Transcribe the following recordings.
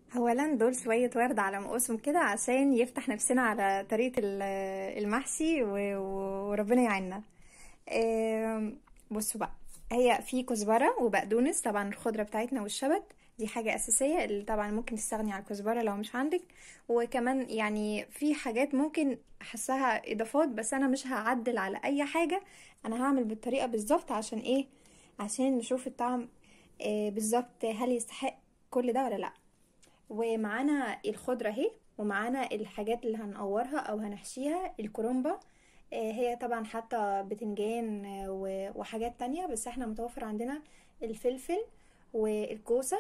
اولا دول شوية ورد على مقاسهم كده عشان يفتح نفسنا على طريقة ال- المحشي و- و- وربنا يعيننا آم، بصوا بقى هي في كزبرة وبقدونس طبعا الخضرة بتاعتنا والشبت دي حاجة أساسية اللي طبعا ممكن تستغني عن الكزبرة لو مش عندك وكمان يعني في حاجات ممكن أحسها إضافات بس أنا مش هعدل على أي حاجة أنا هعمل بالطريقة بالظبط عشان إيه عشان نشوف الطعم آه، بالظبط هل يستحق كل ده ولا لأ ومعانا الخضرة اهي ومعانا الحاجات اللي هنقورها او هنحشيها الكرومبة آه، هي طبعا حاطة بتنجان آه، و- وحاجات تانية بس احنا متوفر عندنا الفلفل والكوسة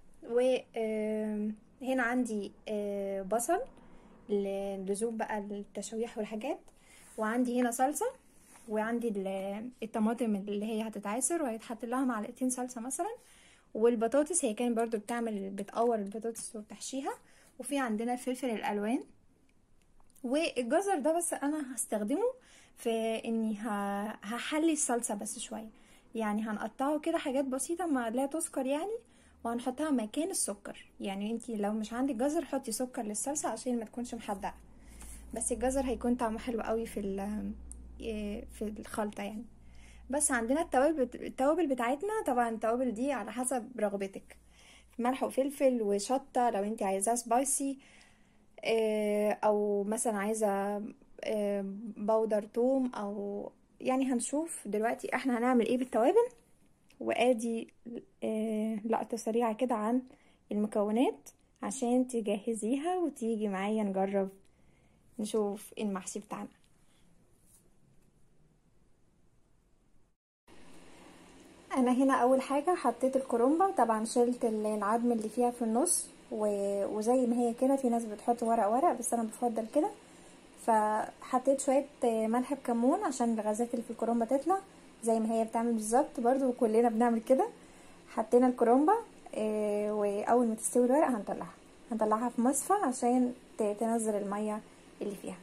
وهنا عندي آه، بصل لزوم بقى التشويح والحاجات وعندي هنا صلصة وعندي ال- الطماطم اللي هي هتتعصر وهيتحط لها معلقتين صلصة مثلا والبطاطس هي كانت برضو بتعمل بتقور البطاطس وبتحشيها وفي عندنا الفلفل الالوان والجزر ده بس انا هستخدمه في اني ه- هحلي الصلصه بس شويه يعني هنقطعه كده حاجات بسيطه ما لا تذكر يعني وهنحطها مكان السكر يعني انتي لو مش عندك جزر حطي سكر للصلصه عشان ما تكونش محدقه بس الجزر هيكون طعمه حلو قوي في ال- إيه في الخلطه يعني بس عندنا التوابل بت... التوابل بتاعتنا طبعا التوابل دي على حسب رغبتك ملح وفلفل وشطة لو انت عايزاه سبايسي آه، او مثلا عايزة آه، بودر توم او يعني هنشوف دلوقتي احنا هنعمل ايه بالتوابل وادي آه، لقطة سريعة كده عن المكونات عشان تجهزيها وتيجي معايا نجرب نشوف المحشي بتاعنا انا هنا اول حاجه حطيت الكرومبه طبعا شلت ال- العظم اللي فيها في النص و... وزي ما هي كده في ناس بتحط ورق ورق بس انا بفضل كده فحطيت شويه ملح بكمون عشان الغازات اللي في الكرومبه تطلع زي ما هي بتعمل بالظبط برضو كلنا بنعمل كده حطينا الكرومبه آه، واول ما تستوي الورق هنطلعها هنطلعها في مصفى عشان ت- تنزل الميه اللي فيها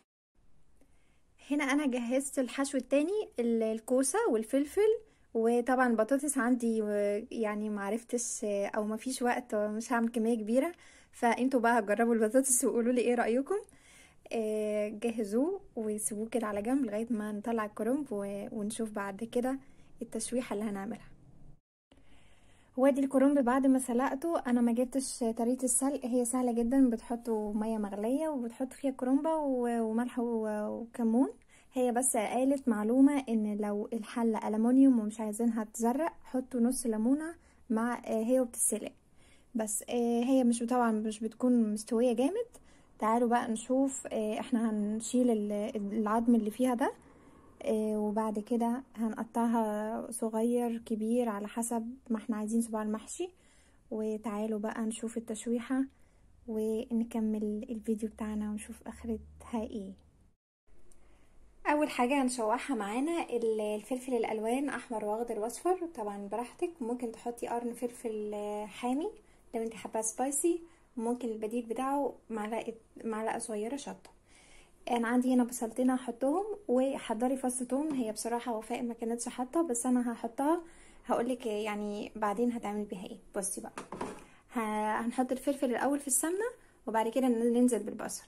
هنا انا جهزت الحشو التاني ال- الكوسه والفلفل وطبعا بطاطس عندي و- يعني معرفتش او ما فيش وقت مش هعمل كميه كبيره فانتوا بقى جربوا البطاطس وقولوا لي ايه رايكم آه، جهزوه وسيبوه كده على جنب لغايه ما نطلع الكرنب و- ونشوف بعد كده التشويحه اللي هنعملها وادي الكرنب بعد ما سلقته انا ما جبتش طريقه السلق هي سهله جدا بتحطوا ميه مغليه وبتحط فيها كرنبه و- وملح و- وكمون هي بس قالت معلومه ان لو الحله ألمونيوم ومش عايزينها تزرق حطوا نص ليمونه مع آه، هي وبتتسلق بس آه، هي مش طبعا مش بتكون مستويه جامد تعالوا بقى نشوف آه، احنا هنشيل ال- العظم اللي فيها ده آه، وبعد كده هنقطعها صغير كبير على حسب ما احنا عايزين صباع المحشي وتعالوا بقى نشوف التشويحة ونكمل الفيديو بتاعنا ونشوف اخرتها ايه اول حاجة هنشوحها معانا ال- الفلفل الالوان احمر واخضر واصفر طبعا براحتك ممكن تحطي قرن فلفل آه، حامي لو انت حابة سبايسي وممكن البديل بتاعه معلقة معلقة صغيرة شطة انا عندي هنا بصلتين هحطهم وحضري فص توم هي بصراحه وفاء ما كانتش حاطه بس انا هحطها هقولك يعني بعدين هتعمل بيها ايه بصي بقى ه- هنحط الفلفل الاول في السمنه وبعد كده ننزل بالبصل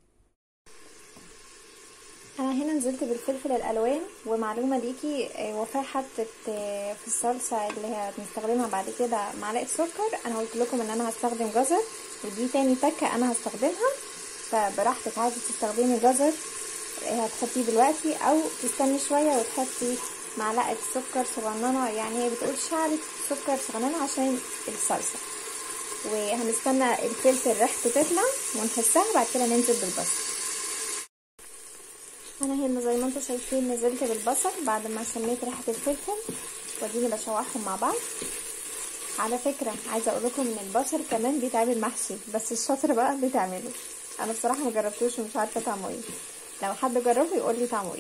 انا هنا نزلت بالفلفل الالوان ومعلومه ليكي آه، وفاء حطت آه، في الصلصه اللي هي بنستخدمها بعد كده معلقه سكر انا قلت لكم ان انا هستخدم جزر ودي تاني تكه انا هستخدمها فبراحتك عايزه تستخدمي جزر آه، هتحطيه دلوقتي او تستني شويه وتحطي معلقه سكر صغننه يعني هي بتقول شعلة سكر صغننه عشان الصلصه وهنستنى الفلفل ريحته تطلع ونحسها بعد كده ننزل بالبصل انا هنا زي ما انتم شايفين نزلت بالبصل بعد ما شميت ريحه الفلفل واديني بشوحهم مع بعض على فكره عايزه اقول لكم ان البصل كمان بيتعمل محشي بس الشاطر بقى بتعمله انا بصراحه ما جربتوش ومش عارفه طعمه ايه لو حد جربه يقول لي طعمه ايه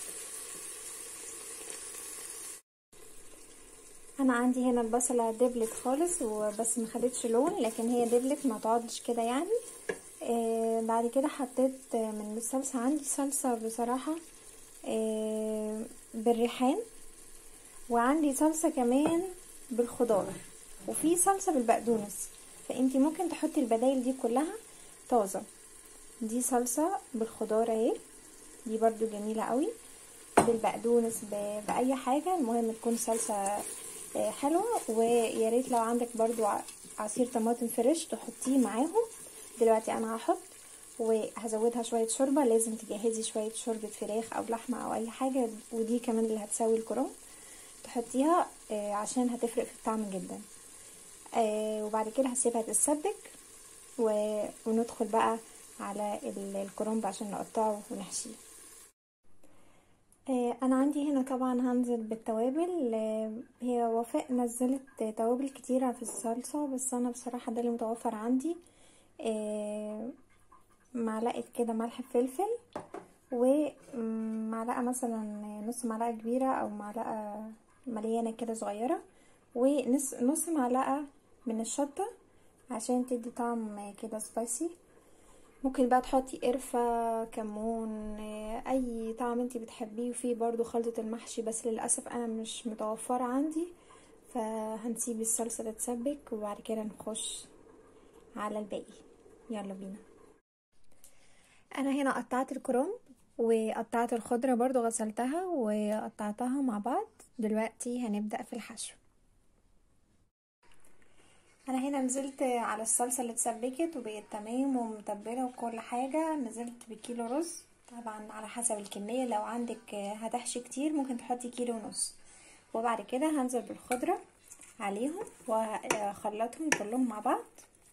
انا عندي هنا البصله دبلت خالص وبس ما خدتش لون لكن هي دبلت ما تقعدش كده يعني آه بعد كده حطيت آه، من الصلصه عندي صلصه بصراحه آه بالريحان وعندي صلصه كمان بالخضار وفي صلصه بالبقدونس فانتي ممكن تحطي البدايل دي كلها طازة دي صلصة بالخضار اهي دي برضو جميلة قوي بالبقدونس بأي حاجة المهم تكون صلصة حلوة ويا ريت لو عندك برضو عصير طماطم فريش تحطيه معاهم دلوقتي انا هحط وهزودها شوية شوربة لازم تجهزي شوية شوربة فراخ او لحمة او اي حاجة ودي كمان اللي هتسوي الكرنب تحطيها عشان هتفرق في الطعم جدا وبعد كده هسيبها تتسبك وندخل بقى على الكرنب عشان نقطعه ونحشيه انا عندي هنا طبعا هنزل بالتوابل هي وفاء نزلت توابل كتيرة في الصلصة بس انا بصراحة ده اللي متوفر عندي معلقة كده ملح فلفل ومعلقة مثلا نص معلقة كبيرة او معلقة مليانة كده صغيرة ونص نص معلقة من الشطة عشان تدي طعم كده سبايسي ممكن بقى تحطي قرفة كمون اي طعم انتي بتحبيه وفيه برضو خلطة المحشي بس للأسف انا مش متوفرة عندي فهنسيب الصلصة تتسبك وبعد كده نخش على الباقي يلا بينا انا هنا قطعت الكرنب وقطعت الخضرة برضو غسلتها وقطعتها مع بعض دلوقتي هنبدأ في الحشو انا هنا نزلت على الصلصه اللي اتسبكت وبقت تمام ومتبله وكل حاجه نزلت بكيلو رز طبعا على حسب الكميه لو عندك هتحشي كتير ممكن تحطي كيلو ونص وبعد كده هنزل بالخضره عليهم واخلطهم كلهم مع بعض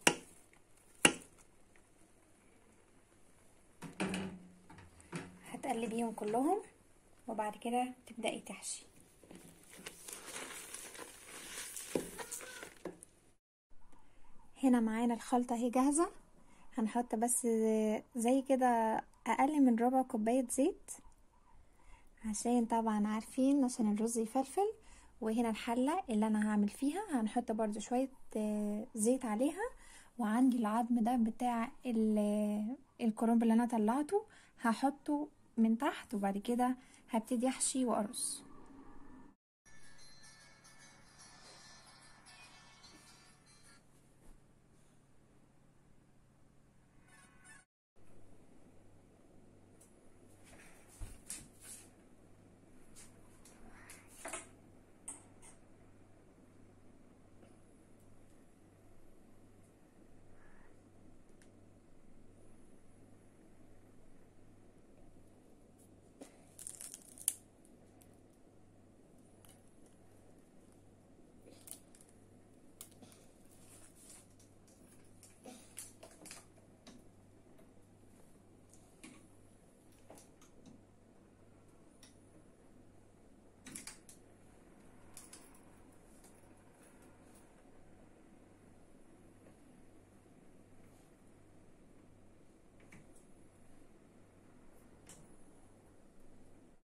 هتقلبيهم كلهم وبعد كده تبدأي تحشي هنا معانا الخلطة اهي جاهزة هنحط بس زي كده اقل من ربع كوباية زيت عشان طبعا عارفين عشان الرز يفلفل وهنا الحلة اللي انا هعمل فيها هنحط برضو شوية زيت عليها وعندي العظم ده بتاع الكرنب اللي انا طلعته هحطه من تحت وبعد كده هبتدي احشي وارص